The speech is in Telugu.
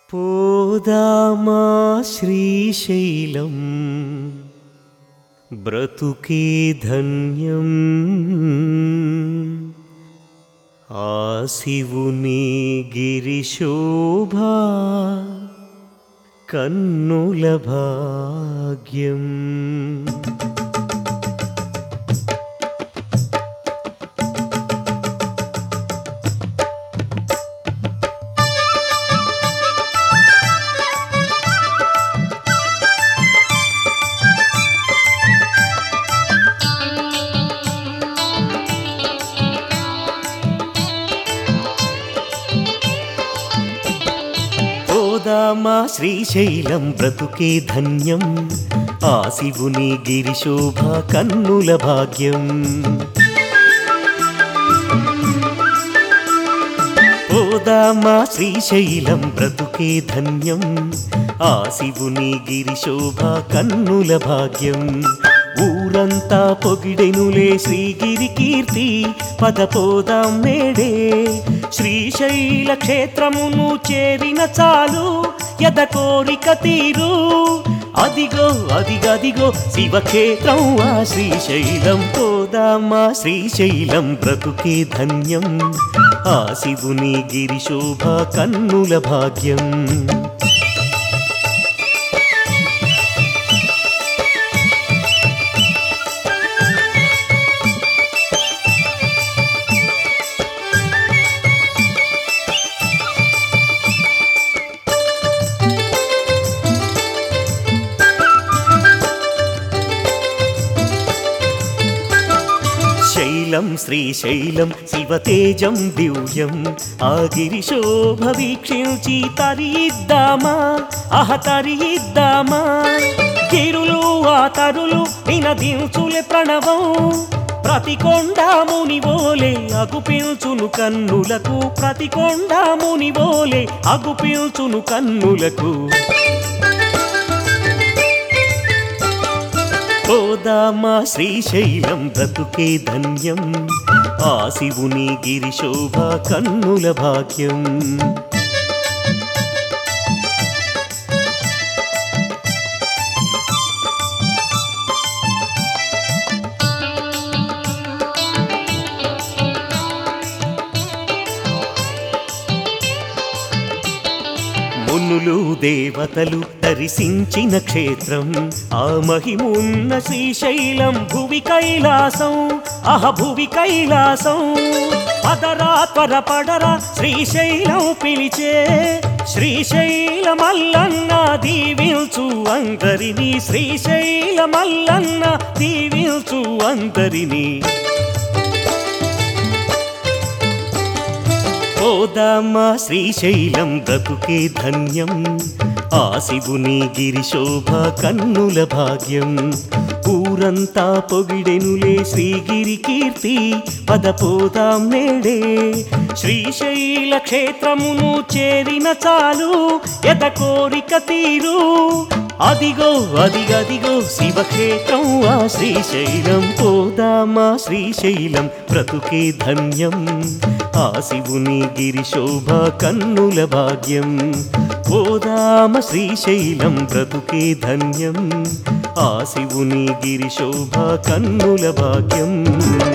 పోదామా శ్రీశైలం బ్రతుకే ధన్యం ఆ శివుని గిరిశోభా కన్నుల భాగ్యం పోదామా శ్రీశైలం బ్రతుకే ధన్యం ఆ శివుని గిరిశోభ కన్నుల భాగ్యం పోదామా శ్రీశైలం బ్రతుకే ధన్యం ఆ శివుని గిరిశోభ కన్నుల భాగ్యం ఊరంతా పొగిడెనులే శ్రీగిరి కీర్తి పద పోదాం నేడే శ్రీశైల క్షేత్రమును చేరిన చాలు యద కోరిక తీరు అదిగో అదిగదిగో శివక్షేత్రం ఆ శ్రీశైలం పోదామా శ్రీశైలం బ్రతుకే ధన్యం ఆ శివుని గిరిశోభ కన్నుల భాగ్యం శైలం శ్రీశైలం శివతేజం దివ్యం ఆ గిరిశోభ వీక్షించి తరిద్దామా అహ తరిద్దామా గిరులు ఆ తరులు వినదించులే ప్రణవం ప్రతి కొండాముని ఓలే అగుపిల్చును కన్నులకు ప్రతి కొండాముని ఓలే అగుపిల్చును కన్నులకు పోదామా శ్రీశైలం బ్రతుకే ధన్యం ఆ శివుని గిరిశోభ కన్నుల భాగ్యం మునులు దేవతలు దర్శించిన క్షేత్రం ఆ మహిమున్న శ్రీశైలం భువి కైలాసం అహ భువి కైలాసం పదరా త్వర పడరా శ్రీశైలం పిలిచే శ్రీశైల మల్లన్న దీవిల్చు అందరిని శ్రీశైల మల్లన్న దీవిల్చు అందరినీ పోదామా శ్రీశైలం బ్రతుకే ధన్యం ఆ శివుని గిరిశోభ కన్నుల భాగ్యం ఊరంతా పొగిడెనులే శ్రీగిరి కీర్తి పద పోదాం నేడే శ్రీశైల క్షేత్రమును చేరిన చాలు ఎద కోరిక తీరు అదిగో అదిగదిగో శివక్షేత్రం ఆ శ్రీశైలం పోదామా శ్రీశైలం బ్రతుకే ధన్యం ఆ శివుని గిరిశోభ కన్నుల భాగ్యం పోదామ శ్రీశైలం బ్రతుకే ధన్యం ఆ శివుని గిరిశోభ కన్నుల భాగ్యం